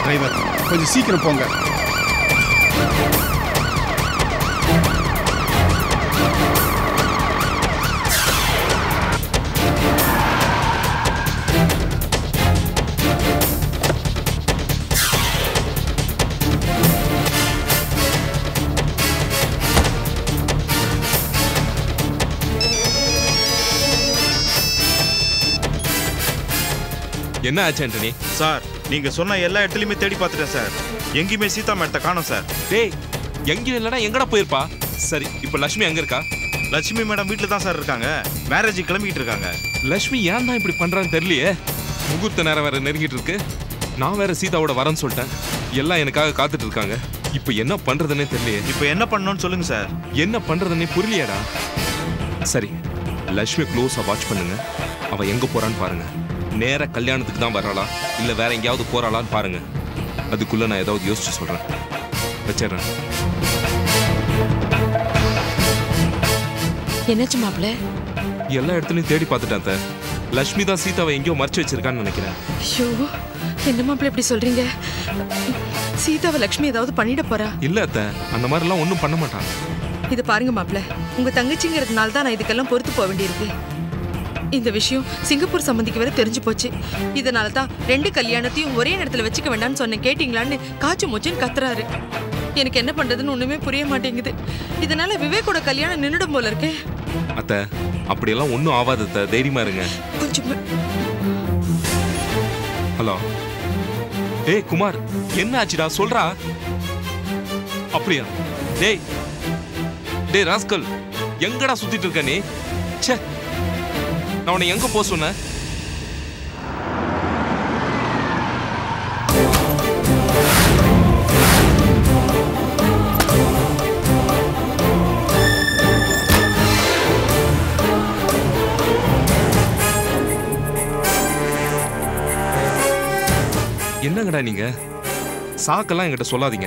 Driver கொஞ்சம் சீக்கிரம் போங்க என்ன ஆச்சு ஆண்டனி சார் நீங்க சொன்ன எல்லா இடத்துலயுமே தேடி பார்த்துட்டேன் சார் எங்கேயுமே சீதா மேடத்தை காணோம் சார் டேய் எங்கேயும் இல்லைனா எங்கடா போயிருப்பா சரி இப்போ லட்சுமி எங்க இருக்கா லட்சுமி மேடம் வீட்டில் தான் சார் இருக்காங்க மேரேஜ் கிளம்பிக்கிட்டு இருக்காங்க லட்சுமி ஏன் தான் இப்படி பண்றான்னு தெரியலையே முகூர்த்த நேரம் வேற நெருங்கிட்டு இருக்கு நான் வேற சீதாவோட வரேன்னு சொல்லிட்டேன் எல்லாம் எனக்காக காத்துட்டு இருக்காங்க இப்போ என்ன பண்றதுன்னே தெரியலையே இப்போ என்ன பண்ணணும்னு சொல்லுங்க சார் என்ன பண்றதுன்னே புரியலையாடா சரி லட்சுமி க்ளோஸா வாட்ச் பண்ணுங்க அவ எங்க போறான்னு பாருங்க நேரா கல்யாணத்துக்கு தான் வராளா இல்ல வேற எங்கேயாவது போறாளான்னு பாருங்க அதுக்குள்ள நான் ஏதாவது யோசிச்சு சொல்றேன் வச்சிடுறேன் என்னாச்சு மாப்பிள்ள எல்லா இடத்துலயும் தேடி பார்த்துட்டேன் அத்தை. லட்சுமி தான் சீதாவை எங்கேயோ மறைச்சு வச்சிருக்கான்னு நினைக்கிறேன் ஐயோ என்ன மாப்பிள்ள இப்படி சொல்றீங்க சீதாவை லக்ஷ்மி ஏதாவது பண்ணிட போறா இல்ல அத்தை அந்த மாதிரிலாம் ஒன்றும் பண்ண மாட்டான் இது பாருங்க மாப்பிள்ள உங்க தங்கச்சிங்கிறதுனால தான் நான் இதுக்கெல்லாம் பொறுத்து போக வேண்டியிருக்கு இந்த விஷயம் சிங்கப்பூர் சம்மந்திக்கு வேற தெரிஞ்சு போச்சு இதனால தான் ரெண்டு கல்யாணத்தையும் ஒரே நேரத்துல வச்சுக்க வேண்டாம்னு சொன்னேன் கேட்டிங்களான்னு காய்ச்சி மூச்சுன்னு கத்துறாரு எனக்கு என்ன பண்றதுன்னு ஒண்ணுமே புரிய மாட்டேங்குது இதனால விவேக்கோட கல்யாணம் நின்னுடும் போல இருக்கே அத்தை அப்படியெல்லாம் ஒன்றும் ஆகாது அத்தை தைரியமா இருங்க கொஞ்சம் ம- ஹலோ டேய் குமார் என்ன ஆச்சுடா சொல்றா அப்படியா டேய் டேய் ராஸ்கல் எங்கடா சுத்திட்டு இருக்க நீ ச்சே நான் உன்னை எங்க போக சொன்னேன் என்னங்கடா நீங்க சாக்கெல்லாம் என்கிட்ட சொல்லாதீங்க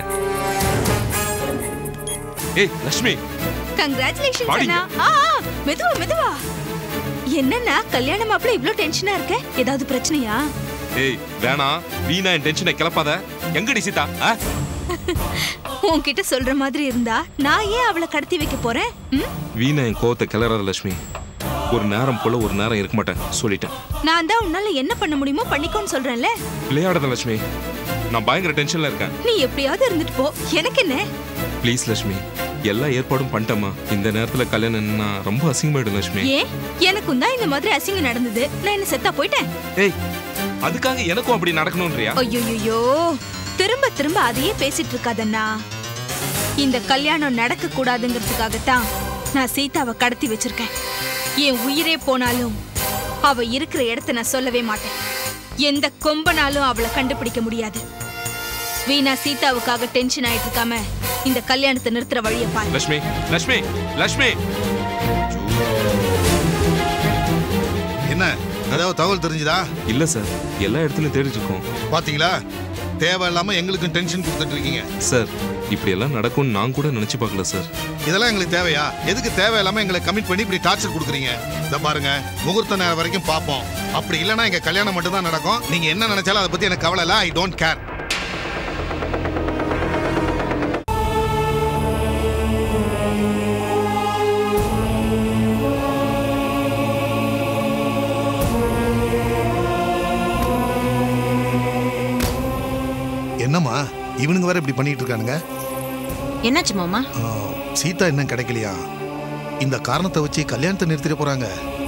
ஏய் லட்சுமி கங்க்ராச்சுலேஷன்ஸ் பாடிங்க. அண்ணா ஆ ஆ, மெதுவா மெதுவா என்னண்ணா கல்யாண மாப்பிள்ள இவ்ளோ டென்ஷனா இருக்க ஏதாவது பிரச்சனையா ஏய் வேணாம் வீணா என் டென்ஷனை கிளப்பாத எங்கடி சீதா ஆ? உன்கிட்ட சொல்ற மாதிரி இருந்தா நான் ஏன் அவளை கடத்தி வைக்க போறேன் ம்? வீணா என் கோவத்தை கிளறாத லட்சுமி ஒரு நேரம் போல ஒரு நேரம் இருக்க மாட்டேன் சொல்லிட்டேன் நான் தான் உன்னால என்ன பண்ண முடியுமோ பண்ணிக்கோன்னு சொல்றேன்ல விளையாடாத லட்சுமி நான் பயங்கர டென்ஷன்ல இருக்கேன் நீ எப்படியாவது இருந்துட்டு போ எனக்கு என்ன ப்ளீஸ் லட்சுமி எல்லா ஏற்பாடும் பண்ணிட்டேம்மா இந்த நேரத்துல கல்யாணம்னா ரொம்ப அசிங்கமாயிடும் லட்சுமி ஏன் எனக்கும் தான் இந்த மாதிரி அசிங்கம் நடந்தது நான் என்ன செத்தா போயிட்டேன் ஏய் அதுக்காக எனக்கும் அப்படி நடக்கணும்ன்றியா ஐயோ திரும்ப திரும்ப அதையே பேசிட்டு இருக்காதண்ணா இந்த கல்யாணம் நடக்க கூடாதுங்கிறதுக்காகத்தான் நான் சீதாவை கடத்தி வச்சிருக்கேன் என் உயிரே போனாலும் அவ இருக்கிற இடத்த நான் சொல்லவே மாட்டேன் எந்த கொம்பனாலும் அவளை கண்டுபிடிக்க முடியாது வீணா சீதாவுக்காக டென்ஷன் ஆயிட்டு இருக்காம இந்த கல்யாணத்தை நிறுத்துற வழியை பாரு லட்சுமி லட்சுமி லட்சுமி என்ன ஏதாவது தகவல் தெரிஞ்சுதா இல்ல சார் எல்லா இடத்துலயும் தேடிட்டு இருக்கோம் பாத்தீங்களா தேவையில்லாம எங்களுக்கும் டென்ஷன் கொடுத்துட்டு இருக்கீங்க சார் இப்படி எல்லாம் நடக்கும்னு நான் கூட நினைச்சு பார்க்கல சார் இதெல்லாம் எங்களுக்கு தேவையா எதுக்கு தேவையில்லாம எங்களை கமிட் பண்ணி இப்படி டார்ச்சர் கொடுக்குறீங்க இத பாருங்க முகூர்த்த நேரம் வரைக்கும் பார்ப்போம் அப்படி இல்லைன்னா எங்க கல்யாணம் மட்டும் தான் நடக்கும் நீங்க என்ன நினைச்சாலும் அதை பத்தி எனக்கு கவலை இல்ல ஐ டோன்ட் கேர் என்னம்மா இவனுங்க வேற இப்படி பண்ணிட்டு இருக்கானுங்க என்னாச்சு மாமா ஆ, சீதா இன்னும் கிடைக்கலையா இந்த காரணத்தை வச்சு கல்யாணத்தை நிறுத்திட போறாங்க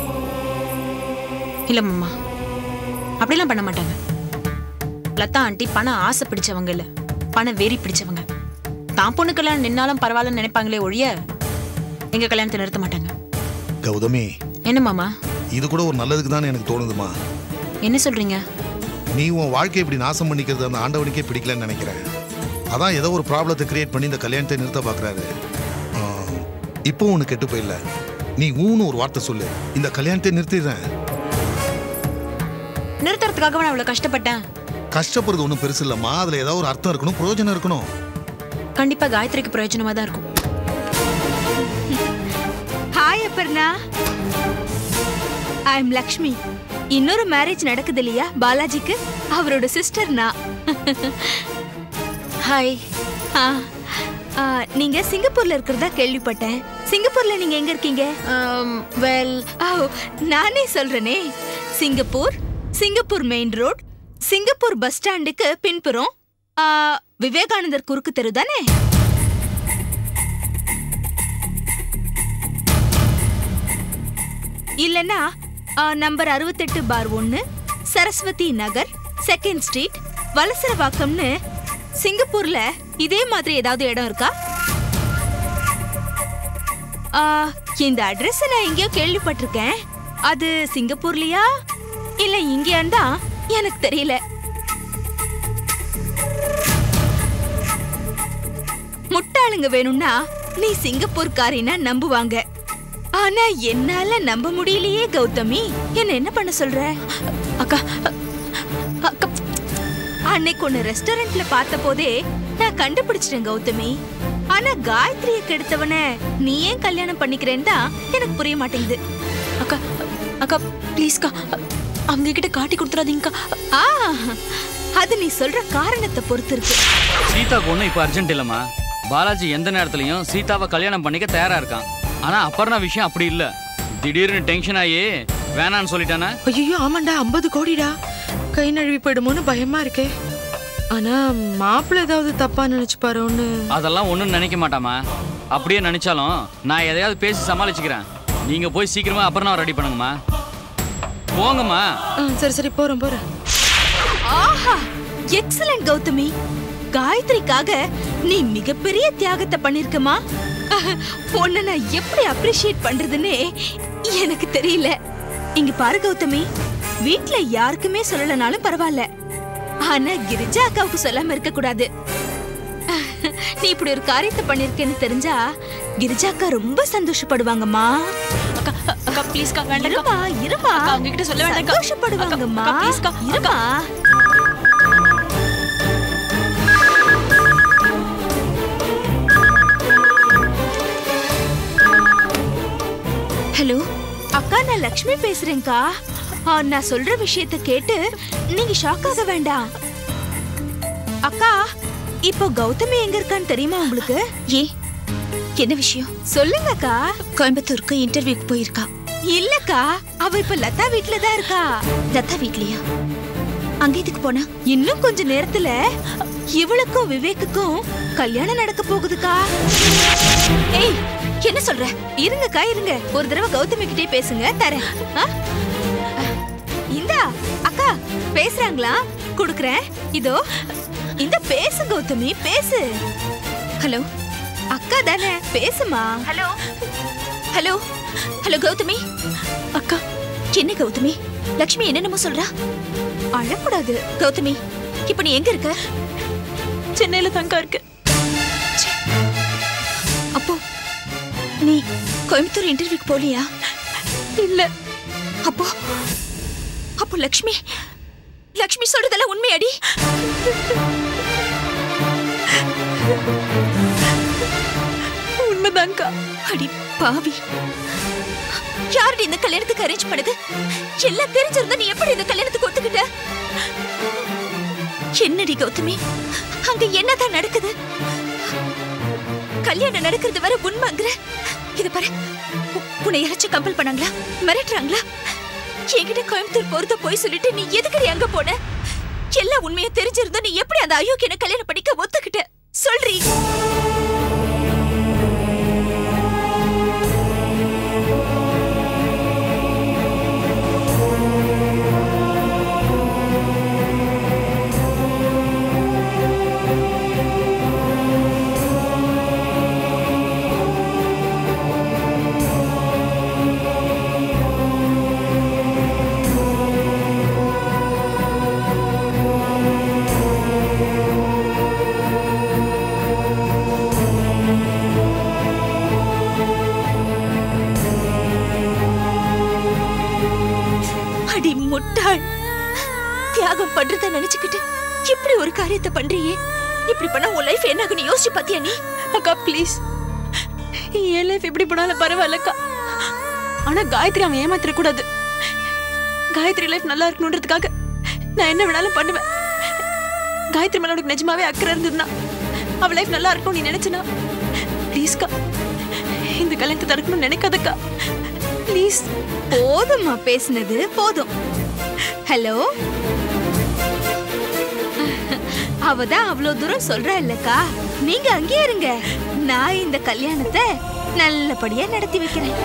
இல்ல மாமா அப்படிலாம் பண்ண மாட்டாங்க லதா ஆண்டி பணம் ஆசை பிடிச்சவங்க இல்ல பண வெறி பிடிச்சவங்க தான் பொண்ணு கல்யாணம் நின்னாலும் பரவாயில்லன்னு நினைப்பாங்களே ஒழிய எங்க கல்யாணத்தை நிறுத்த மாட்டாங்க கௌதமி என்ன மாமா இது கூட ஒரு நல்லதுக்கு தான் எனக்கு தோணுதுமா என்ன சொல்றீங்க நீ உன் வாழ்க்கையை இப்படி நாசம் பண்ணிக்கிறது அந்த ஆண்டவனுக்கே பிடிக்கலன்னு நினைக்கிறேன் அதான் ஏதோ ஒரு ப்ராப்ளத்தை கிரியேட் பண்ணி இந்த கல்யாணத்தை நிறுத்த பார்க்குறாரு இப்போ உனக்கு கெட்டு போயிடல நீ ஊன்னு ஒரு வார்த்தை சொல்லு இந்த கல்யாணத்தை நிறுத்திடுறேன் நிறுத்துறதுக்காக நான் அவ்வளவு கஷ்டப்பட்டேன் கஷ்டப்படுறது ஒன்றும் பெருசு இல்லைம்மா அதில் ஏதாவது ஒரு அர்த்தம் இருக்கணும் பிரயோஜனம் இருக்கணும் கண்டிப்பா காயத்ரிக்கு பிரயோஜனமா தான் இருக்கும் hi Aparna I am Lakshmi இன்னொரு மேரேஜ் நடக்குது இல்லையா பாலாஜிக்கு அவரோட சிஸ்டர் நான் ஹாய் ஆ, ஆ, நீங்க சிங்கப்பூர்ல இருக்கிறதா கேள்விப்பட்டேன் சிங்கப்பூர்ல நீங்க எங்க இருக்கீங்க வெல் ஓ நானே சொல்றேனே Singapore Singapore main road Singapore bus ஸ்டாண்டுக்கு பின்புறம் ஆ, விவேகானந்தர் குறுக்கு தெரு தானே இல்லனா நம்பர் அறுபத்தெட்டு பார் ஒன்னு சரஸ்வதி நகர் செகண்ட் ஸ்ட்ரீட் வலசரவாக்கம்னு சிங்கப்பூர்ல இதே மாதிரி ஏதாவது இடம் இருக்கா ஆ, இந்த அட்ரஸ் நான் எங்கேயோ கேள்விப்பட்டிருக்கேன் அது சிங்கப்பூர்லயா இல்ல இங்கேயான்னு தான் எனக்கு தெரியல முட்டாளுங்க வேணும்னா நீ சிங்கப்பூர்காரினா நம்புவாங்க ஆனா என்னால நம்ப முடியலையே கௌதமி என்ன என்ன பண்ண சொல்ற அக்கா அக்கா அன்னைக்கு ஒன்னு ரெஸ்டாரண்ட்ல பார்த்த போதே நான் கண்டுபிடிச்சிட்டேன் கௌதமி ஆனா காயத்ரிய கெடுத்தவன நீ ஏன் கல்யாணம் பண்ணிக்கிறேன்னு தான் எனக்கு புரிய மாட்டேங்குது அக்கா அக்கா ப்ளீஸ்க்கா அவங்க கிட்ட காட்டி கொடுத்துறாதீங்கக்கா ஆ அது நீ சொல்ற காரணத்தை பொறுத்து இருக்கு சீதாக்கு ஒன்றும் இப்போ அர்ஜென்ட் இல்லைம்மா பாலாஜி எந்த நேரத்துலையும் சீதாவை கல்யாணம் பண்ணிக்க தயாரா இருக்கான் ஆனா அபர்ணா விஷயம் அப்படி இல்லை திடீர்னு டென்ஷன் ஆகி வேணான்னு சொல்லிட்டானே ஐயோ ஆமாண்டா ஐம்பது கோடிடா கை நழுவி போயிடுமோன்னு பயமா இருக்கே ஆனா மாப்பிள்ளை ஏதாவது தப்பா நினைச்சுப்பாரோன்னு அதெல்லாம் ஒன்றும் நினைக்க மாட்டாமா அப்படியே நினைச்சாலும் நான் எதையாவது பேசி சமாளிச்சுக்கிறேன் நீங்க போய் சீக்கிரமா அபர்ணா ரெடி பண்ணுங்கம்மா போங்கம்மா ஆ, சரி சரி போறேன் போறேன் ஆஹா எக்ஸலண்ட் கௌதமி காயத்ரிக்காக நீ மிகப்பெரிய தியாகத்தை பண்ணிருக்கமா உன்னை நான் எப்படி அப்ரிஷியேட் பண்றதுன்னே எனக்கு தெரியல இங்க பாரு கௌதமி வீட்ல யாருக்குமே சொல்லலனாலும் பரவாயில்ல ஆனா கிரிஜா அக்காவுக்கு சொல்லாம இருக்க கூடாது நீ இப்படி ஒரு காரியத்தை பண்ணிருக்கேன்னு தெரிஞ்சா கிரிஜா அக்கா ரொம்ப சந்தோஷப்படுவாங்கம்மா அக்கா அக்கா ப்ளீஸ்க்கா வேண்டாம் இருமா இருமா அக்கா, அவங்க கிட்ட சொல்ல வேண்டாம்க்கா. சந்தோஷப்படுவாங்கம்மா அக்கா, please அக்கா. இருமா ஹலோ அக்கா நான் லக்ஷ்மி பேசுறேன்க்கா ஆ, நான் சொல்ற விஷயத்த கேட்டு நீங்க ஷாக் ஆக வேண்டாம் அக்கா இப்போ கௌதமி எங்க இருக்கான்னு தெரியுமா உங்களுக்கு ஏ என்ன விஷயம் சொல்லுங்கக்கா கோயம்புத்தூருக்கு இன்டர்வியூக்கு போயிருக்கா இல்லக்கா அவ இப்ப லதா வீட்ல தான் இருக்கா லதா வீட்லயா அங்க எதுக்கு போனா இன்னும் கொஞ்ச நேரத்துல இவளுக்கும் விவேக்குக்கும் கல்யாணம் நடக்க போகுதுக்கா ஏய் என்ன சொல்ற இருங்கக்கா இருங்க ஒரு தடவை கௌதமி கிட்டே பேசுங்க தரேன் ஆ? இந்தா அக்கா பேசுறாங்களா குடுக்குறேன் இதோ இந்த பேசு கௌதமி பேசு ஹலோ அக்கா தானே பேசுமா ஹலோ ஹலோ ஹலோ கௌதமி அக்கா என்ன கௌதமி லக்ஷ்மி என்னென்னமோ சொல்றா அழக்கூடாது கௌதமி இப்ப நீ எங்க இருக்க சென்னையில தான்க்கா இருக்கு அப்போ நீ கோயம்புத்தூர் இன்டர்வியூக்கு போலியா இல்ல அப்போ அப்போ லக்ஷ்மி லக்ஷ்மி சொல்றதெல்லாம் உண்மையாடி உண்மைதான்க்கா அடி பாவி யாரடி இந்த கல்யாணத்துக்கு அரேஞ்ச் பண்ணது எல்லாம் தெரிஞ்சிருந்தா நீ எப்படி இந்த கல்யாணத்துக்கு ஒத்துக்கிட்ட என்னடி கௌதமி அங்க என்னதான் நடக்குது கல்யாணம் நடக்கிறது வர உண்மைங்கிற இது பாரு உ- உன்னை யாராச்சும் கம்பல் பண்ணாங்களா மிரட்டுறாங்களா என்கிட்ட கோயம்புத்தூர் போறத போய் சொல்லிட்டு நீ எதுக்கடி அங்க போன எல்லா உண்மையும் தெரிஞ்சிருந்தா நீ எப்படி அந்த அயோக்கியனை கல்யாணம் பண்ணிக்க ஒத்துக்கிட்ட சொல்றீ அடி முட்டாள் தியாகம் பண்றத நினைச்சுக்கிட்டு இப்படி ஒரு காரியத்தை பண்றியே இப்படி பண்ணா உன் லைஃப் என்ன ஆகும்னு யோசிச்சு பாத்தியா நீ அக்கா ப்ளீஸ் என் லைஃப் எப்படி போனாலும் பரவாயில்லக்கா ஆனா காயத்ரி அவன் ஏமாத்திர கூடாது காயத்ரி லைஃப் நல்லா இருக்கணுன்றதுக்காக நான் என்ன வேணாலும் பண்ணுவேன் காயத்ரி மேல உனக்கு நிஜமாவே அக்கறை இருந்ததுன்னா அவ லைஃப் நல்லா இருக்கணும் நீ நினைச்சனா ப்ளீஸ்க்கா இந்த கல்யாணத்தை தடுக்கணும்னு நினைக்காதக்கா ப்ளீஸ் போதும்மா பேசுனது போதும் ஹலோ அவ தான் அவ்வளோ தூரம் சொல்றா இல்லக்கா நீங்க அங்கேயே இருங்க நான் இந்த கல்யாணத்தை நல்லபடியா நடத்தி வைக்கிறேன்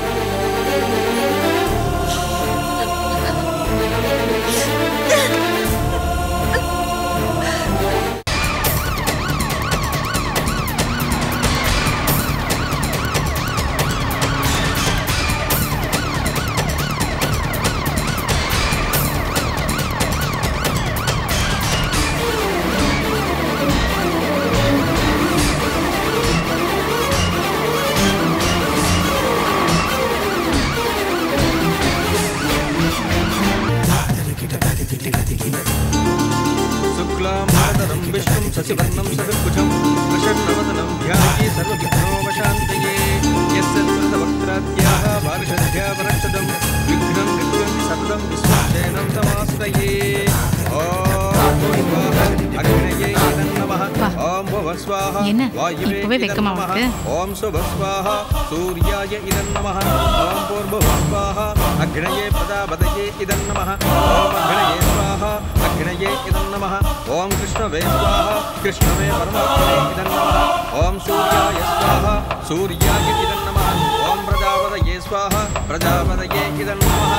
शुक्लाम्बरधरं विष्णुं शशिवर्णं सदर्भुजं प्रसन्नवदनं ध्याये सर्वविघ्नोपशान्तये यस्य स्मृतवक्त्राद्याः पारिषद्या परक्षदं विघ्नं विघ्नं सर्वं विश्वक्षेणं समाश्रये ॐ भूर्भुवः अग्नये इदं नमः ॐ भुवः स्वाहा என்ன? वायुवे இப்பவே इदं வெக்கமா नमः உனக்கு? ॐ शुभः स्वाहा सूर्याय इदं नमः ॐ भूर्भुवः स्वाहा अग्नये प्रजापतये इदं नमः ॐ अग्नये स्वाहा अग्नये इदं नमः ॐ कृष्णवे स्वाहा कृष्णवे परमात्मने इदं नमः ॐ सूर्याय स्वाहा सूर्याय इदं नमः ॐ प्रजापतये स्वाहा प्रजापतये इदं नमः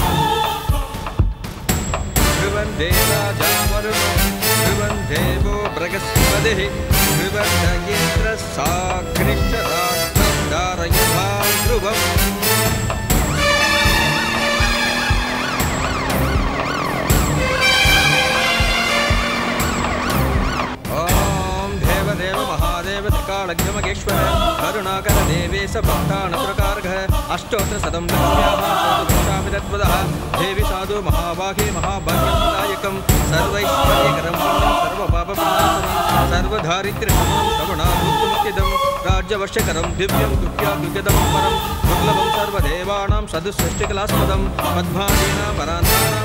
ध्रुवन् देवाजा वरुणो ध्रुवन् देवो बृहस्पतिः ध्रुवन् इन्द्रः साग्निश्च राष्ट्रं धारयित्वा ध्रुवम् ॐ देवदेव महादेव त्रिकालज्ञमगेश्वर करुणाकर देवेश भक्तानप्रकारः अष्टोत्तरशतं लक्ष्म्याः शोतुभक्षामि तत्त्वदः देवि साधु महाबाहे महाभाग्यप्रदायकं सर्वैश्वर्यकरं पुण्यं सर्वपापप्रणाशनं सर्वदारिद्र्यशमनं श्रवणाभूतमुख्यदं राज्यवर्षकरं दिव्यं दुःख्याद्युगदं परं दुर्लभं सर्वदेवानां सदुसृष्टिकलास्पदं पद्मादीनां वरान्तानां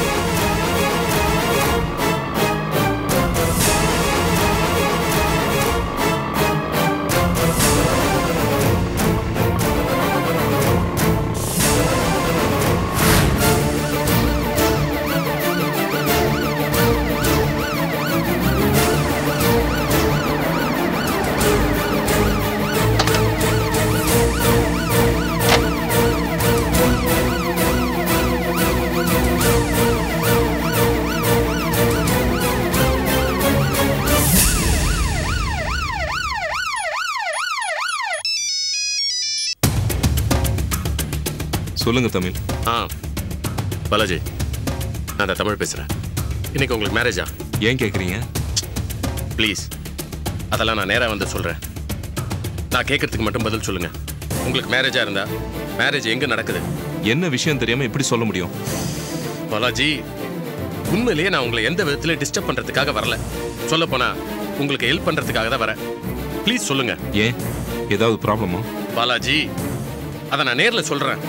சொல்லுங்க தமிழ் ஆ பாலாஜி நான் தான் தமிழ் பேசுகிறேன் இன்னைக்கு உங்களுக்கு மேரேஜா ஏன் கேட்குறீங்க ப்ளீஸ் அதெல்லாம் நான் நேராக வந்து சொல்கிறேன் நான் கேட்கறதுக்கு மட்டும் பதில் சொல்லுங்கள் உங்களுக்கு மேரேஜாக இருந்தா மேரேஜ் எங்கே நடக்குது என்ன விஷயம் தெரியாம எப்படி சொல்ல முடியும் பாலாஜி உண்மையிலேயே நான் உங்களை எந்த விதத்துலையும் டிஸ்டர்ப் பண்ணுறதுக்காக வரல சொல்லப்போனா உங்களுக்கு ஹெல்ப் பண்ணுறதுக்காக தான் வரேன் ப்ளீஸ் சொல்லுங்க ஏன் ஏதாவது ப்ராப்ளமா பாலாஜி அதை நான் நேரில் சொல்கிறேன்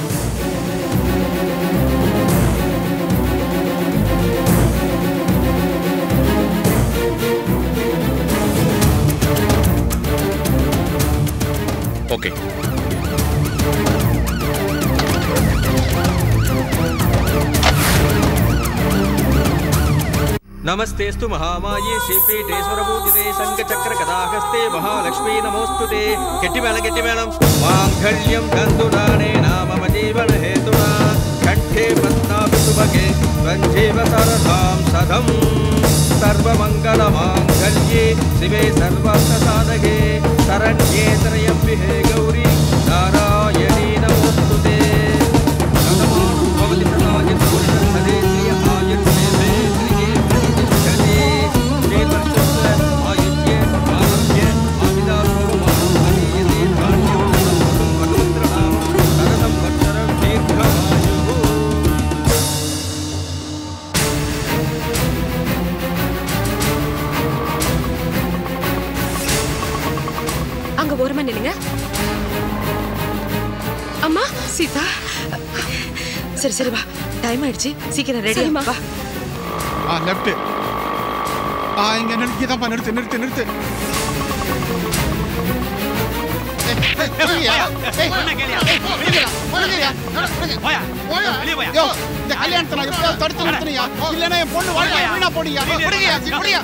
ஓகே नमस्तेस्तु महामाये श्रीपीठेश्वरपूजिते शङ्खचक्रकदाहस्ते महालक्ष्मी नमोऽस्तु ते गट्टिमेळ गट्टिमेळं माङ्गल्यं दन्तुदाने नाम जीवनहेतुना कण्ठे पद्मापि सुभगे त्वञ्जीव सरसां सदम् सर्वमङ्गलमाङ्गल्ये शिवे सर्वार्थसाधके शरण्ये त्र्यम्बि हे गौरी नारायणी नमोऽस्तु ते भवति प्रदाय सदे आयुर्वेदे श्रिये प्रतिष्ठते श्रीवर्चस्व आयुष्ये आरोग्ये आविदासोमानीयते धान्यं वटुन्द्रणां सरसं वत्सरं दीर्घमायुः அங்க ஓரமா நில்லுங்க அம்மா சீதா சரி சரி வா டைம் ஆயிடுச்சு சீக்கிரம் ரெடி சரிம்மா. வா ஆ லெஃப்ட் ஆ இங்க நிறுத்தி தான் நிறுத்து நிறுத்து நிறுத்து ஏய், ஏய், ஒழுங்குயா. ஏய், ஒழுங்குயா, ஒழுங்குயா, ஒழுங்குயா. யோ, இந்த கல்யாணத்தை நான் எப்படியாவது தடுத்து நிறுத்தணும்யா. இல்லைன்னா என் பொண்ணு வாழ்க்கை வீணா போடுயா. விடுங்கயா, விடுங்கயா.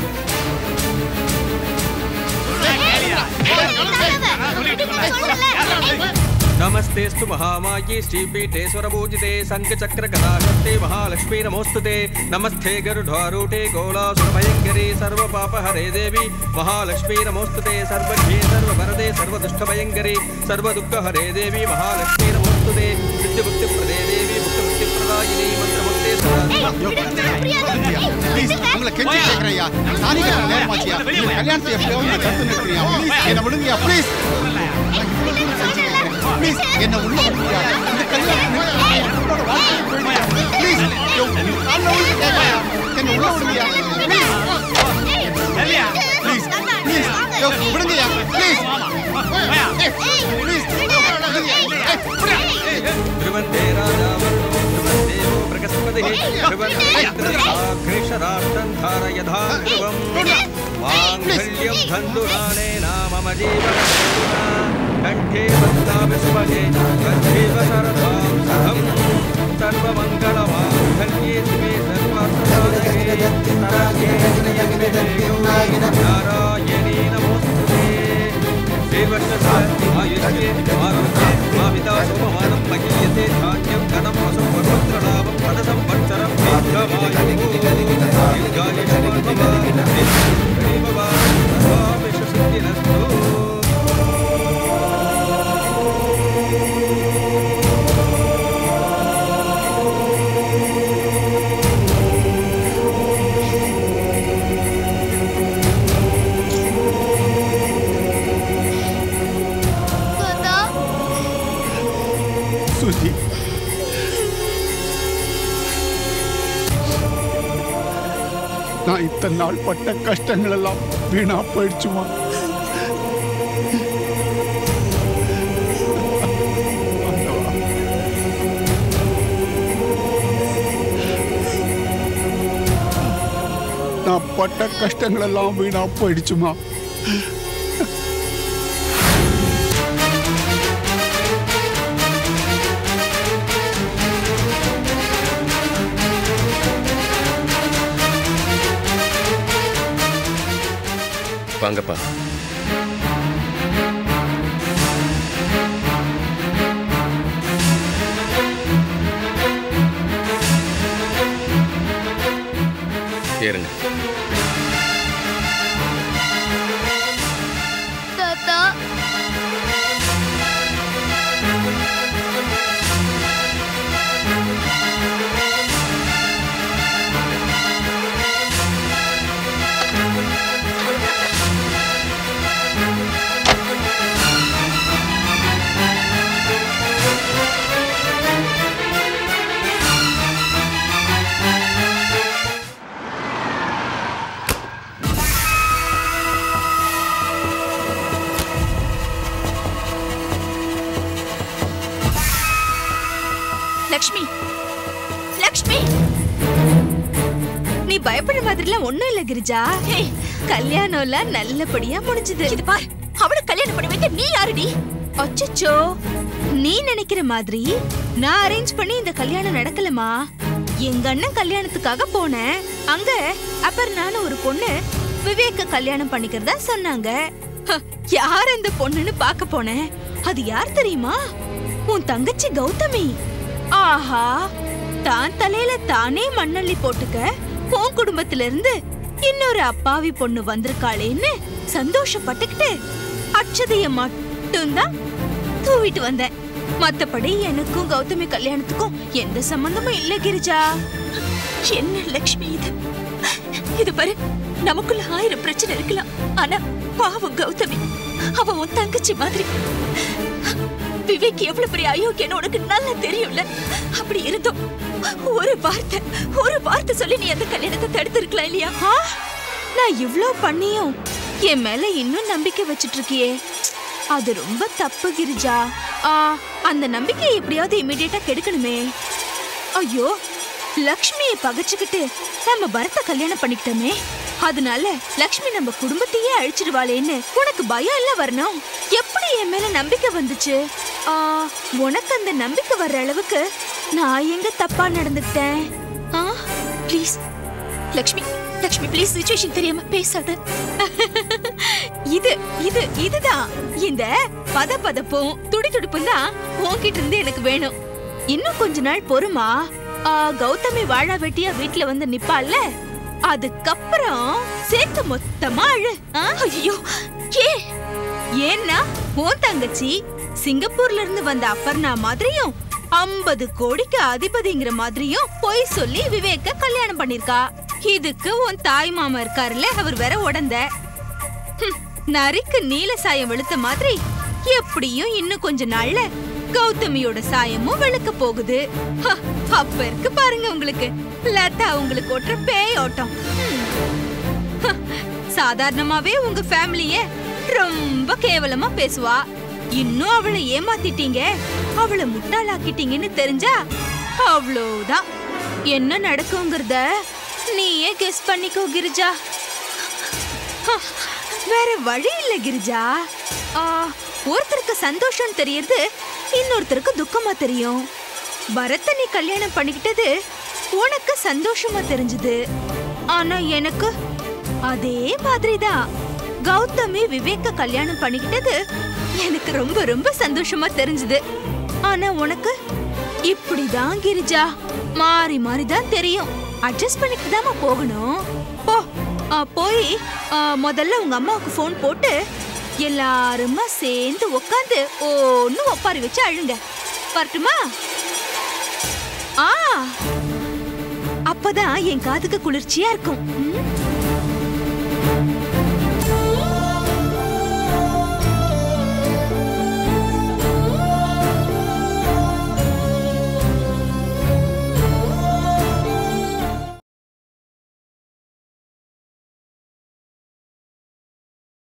नमस्तेऽस्तु महामाये श्रीपीठे स्वरपूजिते शङ्खचक्रगदाहस्ते महालक्ष्मी नमोऽस्तुते नमस्ते गरुडारूढे गोलासुरभयङ्करे सर्वपापहरे देवी महालक्ष्मी नमोऽस्तुते सर्वज्ञे सर्ववरदे सर्वदुष्टभयङ्करे सर्वदुःखहरे देवी महालक्ष्मी नमोऽस्तुते सिद्धिमुक्तिप्रदे देवी मुक्तिमुक्तिप्रदायिनी मन्त्रमुक्ते सदा Please, உங்களை கெஞ்சி கேட்கிறேன்யா. நானே கேட்கிறேன், நேரமாச்சியா. இந்த கல்யாணத்தை எப்படியாவது நான் தடுத்து நிறுத்துறியா? Please, என்னை விடுங்கயா, please. நான் இவ்வளவு தூரம் செஞ்சு கேட்கிறேன். Please, என்னை உள்ள விடுங்கயா. இந்த கல்யாணத்தை நிறுத்துங்க. என்னோட வாழ்க்கையை போயிடுயா. Please, யோ, கால்ல விழுந்து கேட்கிறேன்யா. என்னை உள்ள விடுங்கயா. Please. Please, please, yo, விடுங்கயா. Please. ஏய், please, யோ, விடுங்கயா. ஏய், விடுங்க. ध्रुवन्ते राजावरुणो ध्रुवन्देवो बृहस्पतिः ध्रुवन्ते इन्द्रशाखेशराष्ट्रं धारयधा ध्रुवम् माङ्गल्यं धन्दुराणे नाम जीवनहेतुना कण्ठे बद्धाविस्महे कण्ठेव सरसां सदम् सर्वमङ्गलमाङ्गल्ये शिवे सर्वार्थसाधके नारायणे नारायणी नमोऽस्तुते श्रीवत्सस्य आयुष्ये आरोग्ये मामिता सोममानं महीयते धान्यं धनं वसं वसुत्रलाभं पदसंवत्सरं दीर्घमायुः दीर्घायुष्मान् சுஜி நான் இத்தனை நாள் பட்ட கஷ்டங்கள் எல்லாம் வீணா போயிடுச்சுமா ஆண்டவா. நான் பட்ட கஷ்டங்கள் எல்லாம் வீணா போயிடுச்சுமா வாங்கப்பா ஏறுங்க தாத்தா லக்ஷ்மி லக்ஷ்மி நீ பயப்படுற மாதிரிலாம் ஒண்ணும் இல்ல கிரிஜா ஏய் கல்யாணம்லாம் நல்லபடியா முடிஞ்சது இது பார் அவளை கல்யாணம் பண்ணி வைக்க நீ யாருடி அச்சச்சோ நீ நினைக்கிற மாதிரி நான் அரேஞ்ச் பண்ணி இந்த கல்யாணம் நடக்கலமா எங்க அண்ணன் கல்யாணத்துக்காக போனேன் அங்க அபர்ணான்னு ஒரு பொண்ணு விவேக்க கல்யாணம் பண்ணிக்கிறதா சொன்னாங்க ஹ, யார் அந்த பொண்ணுன்னு பார்க்க போனேன் அது யார் தெரியுமா உன் தங்கச்சி கௌதமி ஆஹா தான் தலையில தானே மண்ணள்ளி போட்டுக்க உன் குடும்பத்துல இருந்து இன்னொரு அப்பாவி பொண்ணு வந்திருக்காளேன்னு சந்தோஷப்பட்டுக்கிட்டு அச்சதைய மட்டும்தான் தூவிட்டு வந்தேன் மத்தபடி எனக்கும் கௌதமி கல்யாணத்துக்கும் எந்த சம்பந்தமும் இல்ல கிரிஜா என்ன லக்ஷ்மி இது இது பாரு நமக்குள்ள ஆயிரம் பிரச்சனை இருக்கலாம் ஆனா பாவம் கௌதமி அவ உன் தங்கச்சி மாதிரி விவேக் எவ்வளவு பெரிய அயோக்கியன்னு உனக்கு நல்லா தெரியும்ல அப்படி இருந்தோம் ஒரு வார்த்தை ஒரு வார்த்தை சொல்லி நீ அந்த கல்யாணத்தை தடுத்திருக்கலாம் இல்லையா ஆ, நான் இவ்ளோ பண்ணியும் என் மேல இன்னும் நம்பிக்கை வச்சிட்டு இருக்கியே அது ரொம்ப தப்பு கிரிஜா ஆ, அந்த நம்பிக்கையை எப்படியாவது இமிடியேட்டா கெடுக்கணுமே ஐயோ லக்ஷ்மியை பகைச்சுக்கிட்டு நம்ம பரத கல்யாணம் பண்ணிக்கிட்டோமே அதனால லக்ஷ்மி நம்ம குடும்பத்தையே அழிச்சிடுவாளேன்னு உனக்கு பயம் எல்லாம் வரணும் எப்படி என் மேல நம்பிக்கை வந்துச்சு ஆ, உனக்கு அந்த நம்பிக்கை வர்ற அளவுக்கு நான் எங்க தப்பா நடந்துக்கிட்டேன் ஆ please Lakshmi Lakshmi please situation தெரியாம பேசாத இது இது இதுதான் இந்த பத பதப்பும் துடி துடிப்பும் தான் உன்கிட்ட இருந்து எனக்கு வேணும் இன்னும் கொஞ்ச நாள் பொறுமா ஆ, கௌதமி வாழா வெட்டியா வீட்ல வந்து நிப்பால்ல அதுக்கப்புறம் சேர்த்து மொத்தமா அழு ஐயோ ஏ ஏன்னா உன் தங்கச்சி சிங்கப்பூர்ல இருந்து வந்த அப்பர்ணா மாதிரியும் ஐம்பது கோடிக்கு அதிபதிங்கிற மாதிரியும் பொய் சொல்லி விவேக்க கல்யாணம் பண்ணிருக்கா இதுக்கு உன் தாய் மாமா இருக்காருல்ல அவர் வேற உடந்த ஹம், நரிக்கு நீல சாயம் வெளுத்த மாதிரி எப்படியும் இன்னும் கொஞ்ச நாள்ல கௌதமியோட சாயமும் வெளுக்க போகுது ஹ, அப்ப இருக்கு பாருங்க உங்களுக்கு லதா உங்களுக்கு ஓட்டுற பேய் ஓட்டம் ஹம். ஹ, சாதாரணமாவே உங்க ஃபேமிலிய ரொம்ப கேவலமா பேசுவா இன்னும் அவளை ஏமாத்திட்டீங்க அவளை முட்டாளாக்கிட்டீங்கன்னு தெரிஞ்சா அவ்வளவுதான் என்ன நடக்குங்கிறத நீயே கெஸ் பண்ணிக்கோ கிரிஜா ஹ, வேற வழி இல்ல கிரிஜா ஆ, ஒருத்தருக்கு சந்தோஷம் தெரியறது இன்னொருத்தருக்கு துக்கமா தெரியும் பரத்தை நீ கல்யாணம் பண்ணிக்கிட்டது உனக்கு சந்தோஷமா தெரிஞ்சது ஆனா எனக்கு அதே மாதிரிதான் கௌதமி விவேக்க கல்யாணம் பண்ணிக்கிட்டது எனக்கு ரொம்ப ரொம்ப சந்தோஷமா தெரிஞ்சது ஆனா உனக்கு இப்படிதான் கிரிஜா மாறி மாறி தான் தெரியும் அட்ஜஸ்ட் பண்ணிட்டு தாமா போகணும் போ ஆ, போய் ஆ, முதல்ல உங்க அம்மாவுக்கு ஃபோன் போட்டு எல்லாருமா சேர்ந்து உக்காந்து ஒன்னு ஒப்பாரி வச்சு அழுங்க வரட்டுமா ஆ அப்பதான் என் காதுக்கு குளிர்ச்சியா இருக்கும் ம்?